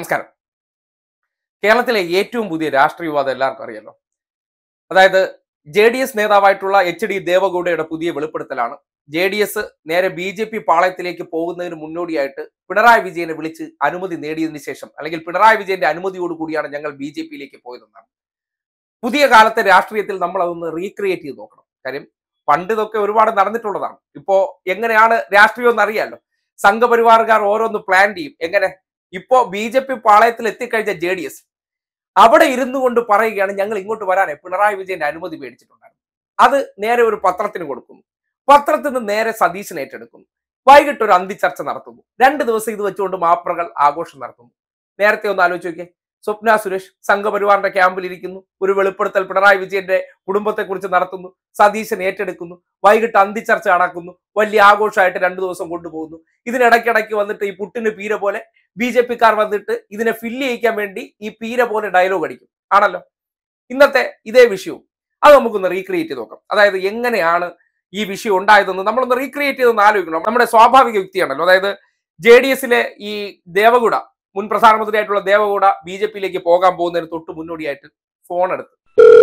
നമസ്കാരം കേരളത്തിലെ ഏറ്റവും പുതിയ രാഷ്ട്രീയവാദം എല്ലാവർക്കും അറിയാലോ അതായത് ജെ ഡി എസ് നേതാവായിട്ടുള്ള എച്ച് ഡി ദേവഗൌഡയുടെ പുതിയ വെളിപ്പെടുത്തലാണ് ജെ ഡി എസ് നേരെ ബി ജെ പി പാളയത്തിലേക്ക് പോകുന്നതിന് മുന്നോടിയായിട്ട് പിണറായി വിജയനെ വിളിച്ച് അനുമതി നേടിയതിനു ശേഷം അല്ലെങ്കിൽ പിണറായി വിജയന്റെ അനുമതിയോട് കൂടിയാണ് ഞങ്ങൾ ബി ജെ പിയിലേക്ക് പോയതെന്നാണ് പുതിയ കാലത്തെ രാഷ്ട്രീയത്തിൽ നമ്മൾ അതൊന്ന് റീക്രിയേറ്റ് ചെയ്ത് നോക്കണം കാര്യം പണ്ട് ഇതൊക്കെ ഒരുപാട് നടന്നിട്ടുള്ളതാണ് ഇപ്പോ എങ്ങനെയാണ് രാഷ്ട്രീയം എന്ന് അറിയാലോ സംഘപരിവാറുകാർ ഓരോന്ന് പ്ലാൻ ചെയ്യും എങ്ങനെ ഇപ്പോ ബി ജെ പി പാളയത്തിൽ എത്തിക്കഴിഞ്ഞ ജെ ഡി എസ് അവിടെ ഇരുന്നു കൊണ്ട് പറയുകയാണ് ഞങ്ങൾ ഇങ്ങോട്ട് വരാനേ പിണറായി വിജയന്റെ അനുമതി മേടിച്ചിട്ടുണ്ടായിരുന്നു അത് നേരെ ഒരു പത്രത്തിന് കൊടുക്കുന്നു പത്രത്തിൽ നിന്ന് നേരെ സതീശൻ ഏറ്റെടുക്കുന്നു വൈകിട്ട് ഒരു അന്തിച്ചർച്ച നടത്തുന്നു രണ്ട് ദിവസം ഇത് വെച്ചുകൊണ്ട് മാപ്രകൾ ആഘോഷം നടത്തുന്നു നേരത്തെ ഒന്ന് ആലോചിച്ച് നോക്കിയേ സ്വപ്ന സുരേഷ് സംഘപരിവാറിന്റെ ക്യാമ്പിൽ ഇരിക്കുന്നു ഒരു വെളിപ്പെടുത്തൽ പിണറായി വിജയന്റെ കുടുംബത്തെ കുറിച്ച് നടത്തുന്നു സതീശൻ ഏറ്റെടുക്കുന്നു വൈകിട്ട് അന്തിച്ചർച്ച നടക്കുന്നു വലിയ ആഘോഷമായിട്ട് രണ്ടു ദിവസം കൊണ്ടുപോകുന്നു ഇതിനിടയ്ക്കിടയ്ക്ക് വന്നിട്ട് ഈ പുട്ടിന് പീര പോലെ ബി ജെ പിക്കാർ വന്നിട്ട് ഇതിനെ ഫില്ല് ചെയ്യിക്കാൻ വേണ്ടി ഈ പീര പോലെ ഡയലോഗ് അടിക്കും ആണല്ലോ ഇന്നത്തെ ഇതേ വിഷയവും അത് നമുക്കൊന്ന് റീക്രിയേറ്റ് ചെയ്ത് നോക്കാം അതായത് എങ്ങനെയാണ് ഈ വിഷയം ഉണ്ടായതെന്ന് നമ്മളൊന്ന് റീക്രിയേറ്റ് ചെയ്തൊന്ന് ആലോചിക്കണം നമ്മുടെ സ്വാഭാവിക യുക്തിയാണല്ലോ അതായത് ജെ ഡി എസിലെ ഈ ദേവഗുഡ മുൻ പ്രധാനമന്ത്രിയായിട്ടുള്ള ദേവഗൗഡ ബി ജെ പിയിലേക്ക് പോകാൻ പോകുന്നതിന് തൊട്ട് മുന്നോടിയായിട്ട് ഫോൺ എടുത്ത്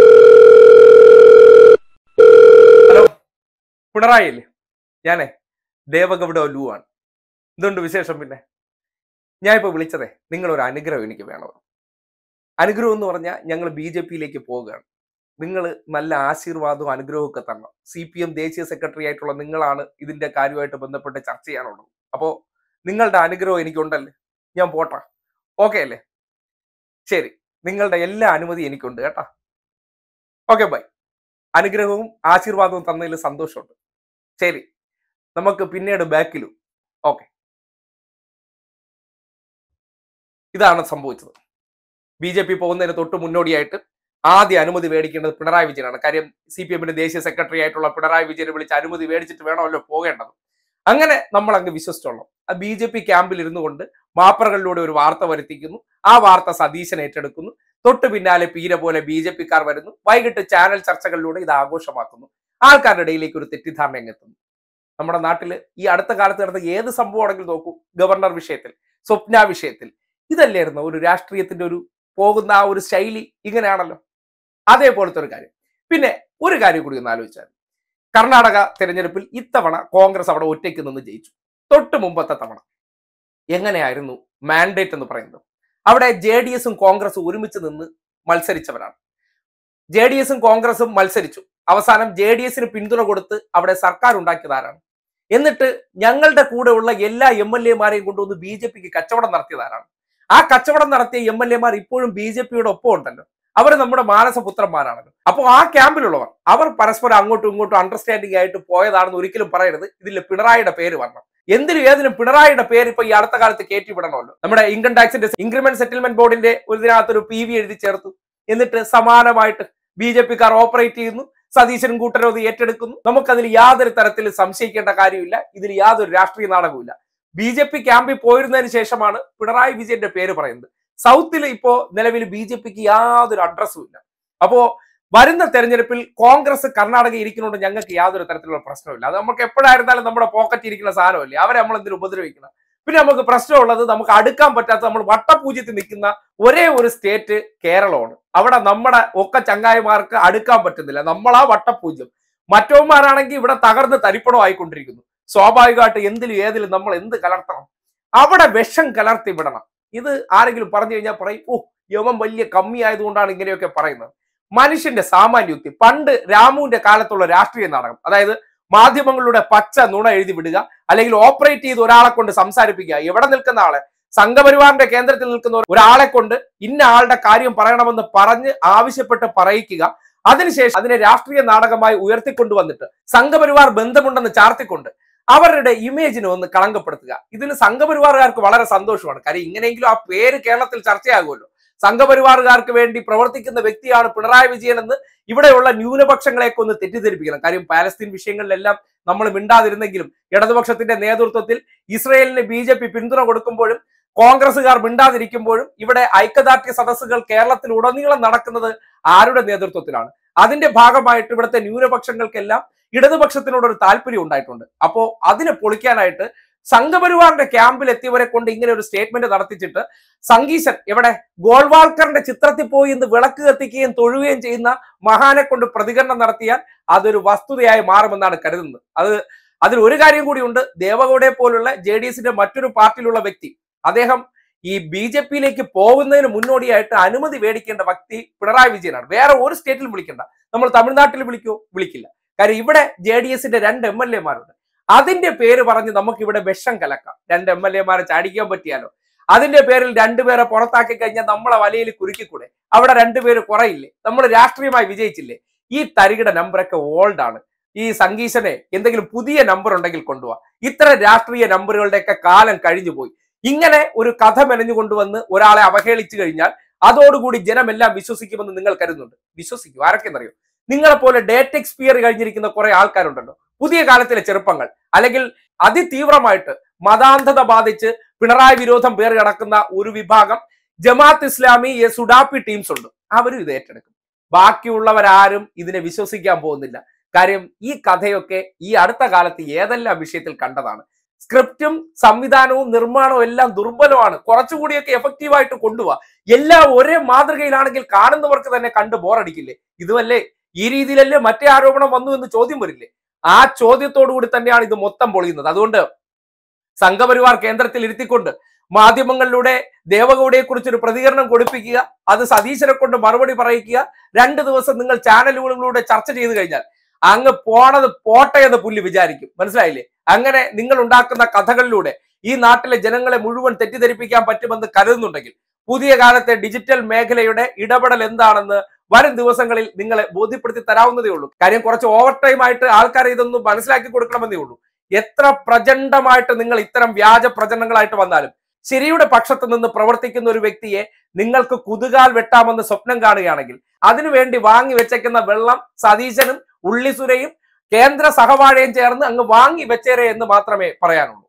ഹലോ പിണറായി അല്ലേ ഞാനേ ദേവഗൗഡ ലു ആണ് എന്തുണ്ട് വിശേഷം പിന്നെ ഞാൻ ഇപ്പൊ വിളിച്ചതേ നിങ്ങളൊരു അനുഗ്രഹം എനിക്ക് വേണം അനുഗ്രഹം എന്ന് പറഞ്ഞാൽ ഞങ്ങൾ ബി ജെ പിയിലേക്ക് പോവുകയാണ് നിങ്ങൾ നല്ല ആശീർവാദവും അനുഗ്രഹവും ഒക്കെ തരണം സി പി എം ദേശീയ സെക്രട്ടറി ആയിട്ടുള്ള നിങ്ങളാണ് ഇതിന്റെ കാര്യമായിട്ട് ബന്ധപ്പെട്ട് ചർച്ച ചെയ്യാനുള്ളത് അപ്പോൾ നിങ്ങളുടെ അനുഗ്രഹം എനിക്കുണ്ടല്ലേ ഞാൻ പോട്ടാ ഓക്കെ അല്ലേ ശരി നിങ്ങളുടെ എല്ലാ അനുമതി എനിക്കുണ്ട് കേട്ടാ ഓക്കെ ബൈ അനുഗ്രഹവും ആശീർവാദവും തന്നതിൽ സന്തോഷമുണ്ട് ശരി നമുക്ക് പിന്നീട് ബാക്കിലും ഓക്കെ ഇതാണ് സംഭവിച്ചത് ബി ജെ പി പോകുന്നതിന് തൊട്ട് മുന്നോടിയായിട്ട് ആദ്യ അനുമതി മേടിക്കേണ്ടത് പിണറായി വിജയനാണ് കാര്യം സി പി എമ്മിന്റെ ദേശീയ സെക്രട്ടറി ആയിട്ടുള്ള പിണറായി വിജയനെ വിളിച്ച് അനുമതി മേടിച്ചിട്ട് വേണമല്ലോ പോകേണ്ടത് അങ്ങനെ നമ്മൾ അങ്ങ് വിശ്വസിച്ചോളാം ആ ബി ജെ പി ക്യാമ്പിൽ ഇരുന്നു കൊണ്ട് മാപ്പറകളിലൂടെ ഒരു വാർത്ത വരുത്തിക്കുന്നു ആ വാർത്ത സതീശൻ ഏറ്റെടുക്കുന്നു തൊട്ട് പിന്നാലെ പീര പോലെ ബി ജെ പിക്കാർ വരുന്നു വൈകിട്ട് ചാനൽ ചർച്ചകളിലൂടെ ഇത് ആഘോഷമാക്കുന്നു ആൾക്കാരുടെ ഇടയിലേക്ക് ഒരു തെറ്റിദ്ധാരണ എത്തുന്നു നമ്മുടെ നാട്ടിൽ ഈ അടുത്ത കാലത്ത് നടന്ന ഏത് സംഭവമാണെങ്കിലും നോക്കൂ ഗവർണർ വിഷയത്തിൽ സ്വപ്ന വിഷയത്തിൽ ഇതല്ലായിരുന്നു ഒരു രാഷ്ട്രീയത്തിന്റെ ഒരു പോകുന്ന ആ ഒരു ശൈലി ഇങ്ങനെയാണല്ലോ അതേപോലത്തെ ഒരു കാര്യം പിന്നെ ഒരു കാര്യം കൂടി ഒന്ന് ആലോചിച്ചാൽ കർണാടക തെരഞ്ഞെടുപ്പിൽ ഇത്തവണ കോൺഗ്രസ് അവിടെ ഒറ്റയ്ക്ക് നിന്ന് ജയിച്ചു തൊട്ട് മുമ്പത്തെ തവണ എങ്ങനെയായിരുന്നു മാൻഡേറ്റ് എന്ന് പറയുന്നത് അവിടെ ജെ ഡി എസും കോൺഗ്രസും ഒരുമിച്ച് നിന്ന് മത്സരിച്ചവരാണ് ജെ ഡി എസും കോൺഗ്രസും മത്സരിച്ചു അവസാനം ജെ ഡി എസിന് പിന്തുണ കൊടുത്ത് അവിടെ സർക്കാർ ഉണ്ടാക്കിയത് ആരാണ് എന്നിട്ട് ഞങ്ങളുടെ കൂടെയുള്ള എല്ലാ എം എൽ എമാരെയും കൊണ്ടുവന്ന് ബി ജെ പിക്ക് കച്ചവടം നടത്തിയത് ആരാണ് ആ കച്ചവടം നടത്തിയ എം എൽ എമാർ ഇപ്പോഴും ബി ജെ പിയുടെ ഒപ്പം ഉണ്ടല്ലോ അവർ നമ്മുടെ മാനസപുത്രന്മാരാണല്ലോ അപ്പോൾ ആ ക്യാമ്പിലുള്ളവർ അവർ പരസ്പരം അങ്ങോട്ടും ഇങ്ങോട്ടും അണ്ടർസ്റ്റാൻഡിംഗ് ആയിട്ട് പോയതാണെന്ന് ഒരിക്കലും പറയരുത് ഇതിൽ പിണറായിയുടെ പേര് വരണം എന്തിനും ഏതിനും പിണറായിയുടെ പേര് ഇപ്പൊ ഈ അടുത്ത കാലത്ത് കയറ്റി വിടണമല്ലോ നമ്മുടെ ഇൻകം ടാക്സിന്റെ ഇൻക്രിമെന്റ് സെറ്റിൽമെന്റ് ബോർഡിന്റെ ഒരു ഇതിനകത്തൊരു പി വി എഴുതി ചേർത്തു എന്നിട്ട് സമാനമായിട്ട് ബി ജെ പിക്കാർ ഓപ്പറേറ്റ് ചെയ്യുന്നു സതീശനും കൂട്ടരും അത് ഏറ്റെടുക്കുന്നു നമുക്കതിൽ യാതൊരു തരത്തിൽ സംശയിക്കേണ്ട കാര്യമില്ല ഇതിൽ യാതൊരു രാഷ്ട്രീയ നാടകവുമില്ല ബി ജെ പി ക്യാമ്പിൽ പോയിരുന്നതിന് ശേഷമാണ് പിണറായി വിജയന്റെ പേര് പറയുന്നത് സൗത്തിൽ ഇപ്പോ നിലവിൽ ബി ജെ പിക്ക് യാതൊരു അഡ്രസ്സും ഇല്ല അപ്പോ വരുന്ന തെരഞ്ഞെടുപ്പിൽ കോൺഗ്രസ് കർണാടക ഇരിക്കുന്നതുകൊണ്ട് ഞങ്ങൾക്ക് യാതൊരു തരത്തിലുള്ള പ്രശ്നമില്ല അത് നമുക്ക് എപ്പോഴായിരുന്നാലും നമ്മുടെ പോക്കറ്റ് ഇരിക്കുന്ന സാധനമല്ലേ അവരെ നമ്മൾ എന്തിനു ഉപദ്രവിക്കണം പിന്നെ നമുക്ക് പ്രശ്നമുള്ളത് നമുക്ക് അടുക്കാൻ പറ്റാത്ത നമ്മൾ വട്ടപൂജ്യത്തിൽ നിൽക്കുന്ന ഒരേ ഒരു സ്റ്റേറ്റ് കേരളമാണ് അവിടെ നമ്മുടെ ഒക്കെ ചങ്ങായിമാർക്ക് അടുക്കാൻ പറ്റുന്നില്ല നമ്മളാ വട്ടപൂജ്യം മറ്റവന്മാരാണെങ്കിൽ ഇവിടെ തകർന്ന് തരിപ്പണം ആയിക്കൊണ്ടിരിക്കുന്നു സ്വാഭാവികമായിട്ട് എന്തിലും ഏതിലും നമ്മൾ എന്ത് കലർത്തണം അവിടെ വിഷം കലർത്തി വിടണം ഇത് ആരെങ്കിലും പറഞ്ഞു കഴിഞ്ഞാൽ പറയും ഓ യവൻ വലിയ കമ്മി ആയതുകൊണ്ടാണ് ഇങ്ങനെയൊക്കെ പറയുന്നത് മനുഷ്യന്റെ സാമാന്യ യുക്തി പണ്ട് രാമുവിന്റെ കാലത്തുള്ള രാഷ്ട്രീയ നാടകം അതായത് മാധ്യമങ്ങളിലൂടെ പച്ച നുണ എഴുതി വിടുക അല്ലെങ്കിൽ ഓപ്പറേറ്റ് ചെയ്ത് ഒരാളെ കൊണ്ട് സംസാരിപ്പിക്കുക എവിടെ നിൽക്കുന്ന ആളെ സംഘപരിവാറിന്റെ കേന്ദ്രത്തിൽ നിൽക്കുന്ന ഒരാളെ കൊണ്ട് ഇന്ന ആളുടെ കാര്യം പറയണമെന്ന് പറഞ്ഞ് ആവശ്യപ്പെട്ട് പറയിക്കുക അതിനുശേഷം അതിനെ രാഷ്ട്രീയ നാടകമായി ഉയർത്തിക്കൊണ്ടുവന്നിട്ട് സംഘപരിവാർ ബന്ധമുണ്ടെന്ന് ചാർത്തിക്കൊണ്ട് അവരുടെ ഇമേജിനെ ഒന്ന് കളങ്കപ്പെടുത്തുക ഇതിന് സംഘപരിവാറുകാർക്ക് വളരെ സന്തോഷമാണ് കാര്യം ഇങ്ങനെയെങ്കിലും ആ പേര് കേരളത്തിൽ ചർച്ചയാകുമല്ലോ സംഘപരിവാറുകാർക്ക് വേണ്ടി പ്രവർത്തിക്കുന്ന വ്യക്തിയാണ് പിണറായി വിജയൻ എന്ന് ഇവിടെയുള്ള ന്യൂനപക്ഷങ്ങളെയൊക്കെ ഒന്ന് തെറ്റിദ്ധരിപ്പിക്കണം കാര്യം പാലസ്തീൻ വിഷയങ്ങളിലെല്ലാം നമ്മൾ മിണ്ടാതിരുന്നെങ്കിലും ഇടതുപക്ഷത്തിന്റെ നേതൃത്വത്തിൽ ഇസ്രയേലിന് ബി ജെ പി പിന്തുണ കൊടുക്കുമ്പോഴും കോൺഗ്രസുകാർ മിണ്ടാതിരിക്കുമ്പോഴും ഇവിടെ ഐക്യദാർഢ്യ സദസ്സുകൾ കേരളത്തിൽ ഉടനീളം നടക്കുന്നത് ആരുടെ നേതൃത്വത്തിലാണ് അതിന്റെ ഭാഗമായിട്ട് ഇവിടുത്തെ ന്യൂനപക്ഷങ്ങൾക്കെല്ലാം ഇടതുപക്ഷത്തിനോട് ഒരു താല്പര്യം ഉണ്ടായിട്ടുണ്ട് അപ്പോ അതിനെ പൊളിക്കാനായിട്ട് സംഘപരിവാറിന്റെ ക്യാമ്പിൽ എത്തിയവരെ കൊണ്ട് ഇങ്ങനെ ഒരു സ്റ്റേറ്റ്മെന്റ് നടത്തിച്ചിട്ട് സംഗീശൻ എവിടെ ഗോൾവാൾക്കറിന്റെ ചിത്രത്തിൽ പോയി ഇന്ന് വിളക്ക് കത്തിക്കുകയും തൊഴുകയും ചെയ്യുന്ന മഹാനെ കൊണ്ട് പ്രതികരണം നടത്തിയാൽ അതൊരു വസ്തുതയായി മാറുമെന്നാണ് കരുതുന്നത് അത് അതിൽ ഒരു കാര്യം കൂടിയുണ്ട് ദേവഗൌഡയെ പോലുള്ള ജെ ഡി എസിന്റെ മറ്റൊരു പാർട്ടിയിലുള്ള വ്യക്തി അദ്ദേഹം ഈ ബി ജെ പിയിലേക്ക് പോകുന്നതിന് മുന്നോടിയായിട്ട് അനുമതി മേടിക്കേണ്ട വ്യക്തി പിണറായി വിജയനാണ് വേറെ ഒരു സ്റ്റേറ്റിലും വിളിക്കണ്ട നമ്മൾ തമിഴ്നാട്ടിൽ വിളിക്കോ വിളിക്കില്ല കാര്യം ഇവിടെ ജെ ഡി എസിന്റെ രണ്ട് എം എൽ എമാരുണ്ട് അതിന്റെ പേര് പറഞ്ഞ് നമുക്ക് ഇവിടെ വിഷം കലക്കാം രണ്ട് എം എൽ എമാരെ ചാടിക്കാൻ പറ്റിയാലോ അതിന്റെ പേരിൽ രണ്ടുപേരെ പുറത്താക്കി കഴിഞ്ഞാൽ നമ്മളെ വലയിൽ കുരുക്കിക്കൂടെ അവിടെ രണ്ടുപേര് കുറയില്ലേ നമ്മൾ രാഷ്ട്രീയമായി വിജയിച്ചില്ലേ ഈ തരികിട നമ്പറൊക്കെ ഓൾഡ് ആണ് ഈ സംഗീശനെ എന്തെങ്കിലും പുതിയ നമ്പർ ഉണ്ടെങ്കിൽ കൊണ്ടുപോവാ ഇത്തരം രാഷ്ട്രീയ നമ്പറുകളുടെയൊക്കെ കാലം കഴിഞ്ഞു പോയി ഇങ്ങനെ ഒരു കഥ മെനഞ്ഞു കൊണ്ടുവന്ന് ഒരാളെ അവഹേളിച്ചു കഴിഞ്ഞാൽ അതോടുകൂടി ജനമെല്ലാം വിശ്വസിക്കുമെന്ന് നിങ്ങൾ കരുതുന്നുണ്ട് വിശ്വസിക്കും ആരൊക്കെന്നറിയോ നിങ്ങളെ പോലെ ഡേറ്റ് എക്സ്പിയർ കഴിഞ്ഞിരിക്കുന്ന കുറെ ആൾക്കാരുണ്ടല്ലോ പുതിയ കാലത്തിലെ ചെറുപ്പങ്ങൾ അല്ലെങ്കിൽ അതിതീവ്രമായിട്ട് മതാന്ധത ബാധിച്ച് പിണറായി വിരോധം പേർ കിടക്കുന്ന ഒരു വിഭാഗം ജമാഅത്ത് ഇസ്ലാമി എ സുഡാപ്പി ടീംസ് ഉണ്ട് അവരും ഇത് ഏറ്റെടുക്കും ബാക്കിയുള്ളവരാരും ഇതിനെ വിശ്വസിക്കാൻ പോകുന്നില്ല കാര്യം ഈ കഥയൊക്കെ ഈ അടുത്ത കാലത്ത് ഏതെല്ലാം വിഷയത്തിൽ കണ്ടതാണ് സ്ക്രിപ്റ്റും സംവിധാനവും നിർമ്മാണവും എല്ലാം ദുർബലമാണ് കുറച്ചുകൂടിയൊക്കെ എഫക്റ്റീവായിട്ട് കൊണ്ടുപോവാ എല്ലാം ഒരേ മാതൃകയിലാണെങ്കിൽ കാണുന്നവർക്ക് തന്നെ കണ്ട് ബോറടിക്കില്ലേ ഇതുമല്ലേ ഈ രീതിയിലല്ലേ മറ്റേ ആരോപണം വന്നു എന്ന് ചോദ്യം വരില്ലേ ആ ചോദ്യത്തോടു കൂടി തന്നെയാണ് ഇത് മൊത്തം പൊളിയുന്നത് അതുകൊണ്ട് സംഘപരിവാർ കേന്ദ്രത്തിൽ ഇരുത്തിക്കൊണ്ട് മാധ്യമങ്ങളിലൂടെ ദേവഗൌഡയെ കുറിച്ച് ഒരു പ്രതികരണം കൊടുപ്പിക്കുക അത് സതീശനെ കൊണ്ട് മറുപടി പറയിക്കുക രണ്ട് ദിവസം നിങ്ങൾ ചാനലുകളിലൂടെ ചർച്ച ചെയ്തു കഴിഞ്ഞാൽ അങ്ങ് പോണത് പോട്ടെ എന്ന് പുല്ല് വിചാരിക്കും മനസ്സിലായില്ലേ അങ്ങനെ നിങ്ങൾ ഉണ്ടാക്കുന്ന കഥകളിലൂടെ ഈ നാട്ടിലെ ജനങ്ങളെ മുഴുവൻ തെറ്റിദ്ധരിപ്പിക്കാൻ പറ്റുമെന്ന് കരുതുന്നുണ്ടെങ്കിൽ പുതിയ കാലത്തെ ഡിജിറ്റൽ മേഖലയുടെ ഇടപെടൽ എന്താണെന്ന് വരും ദിവസങ്ങളിൽ നിങ്ങളെ ബോധ്യപ്പെടുത്തി തരാവുന്നതേ ഉള്ളൂ കാര്യം കുറച്ച് ഓവർ ടൈം ആയിട്ട് ആൾക്കാരെ ഇതൊന്ന് മനസ്സിലാക്കി കൊടുക്കണമെന്നേ ഉള്ളൂ എത്ര പ്രചണ്ഡമായിട്ട് നിങ്ങൾ ഇത്തരം വ്യാജ പ്രചരണങ്ങളായിട്ട് വന്നാലും ശരിയുടെ പക്ഷത്ത് നിന്ന് പ്രവർത്തിക്കുന്ന ഒരു വ്യക്തിയെ നിങ്ങൾക്ക് കുതുകാൽ വെട്ടാമെന്ന് സ്വപ്നം കാണുകയാണെങ്കിൽ അതിനുവേണ്ടി വാങ്ങി വെച്ചേക്കുന്ന വെള്ളം സതീശനും ഉള്ളിസുരയും കേന്ദ്ര സഹവാഴയും ചേർന്ന് അങ്ങ് വാങ്ങി വെച്ചേരെ എന്ന് മാത്രമേ പറയാനുള്ളൂ